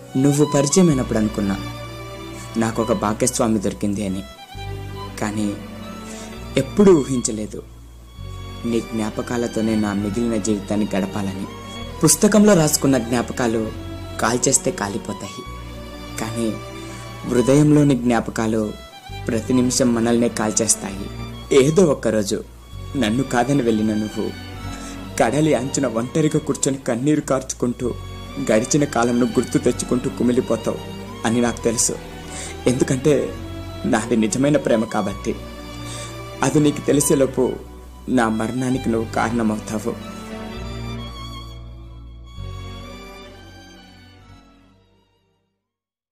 నువ్వు పరిచయం అయినప్పుడు అనుకున్నా నాకు ఒక భాగ్యస్వామి దొరికింది అని కానీ ఎప్పుడూ ఊహించలేదు నీ జ్ఞాపకాలతోనే నా మిగిలిన జీవితాన్ని గడపాలని పుస్తకంలో రాసుకున్న జ్ఞాపకాలు కాల్చేస్తే కాలిపోతాయి కానీ హృదయంలోని జ్ఞాపకాలు ప్రతి నిమిషం మనల్నే కాల్చేస్తాయి ఏదో ఒక్కరోజు నన్ను కాదని వెళ్ళిన నువ్వు కడలి అంచున ఒంటరిగా కూర్చొని కన్నీరు కార్చుకుంటూ గడిచిన కాలంను గుర్తు తెచ్చుకుంటూ కుమిలిపోతావు అని నాకు తెలుసు ఎందుకంటే నాది నిజమైన ప్రేమ కాబట్టి అది నీకు తెలిసేలోపు నా మరణానికి నువ్వు కారణమవుతావు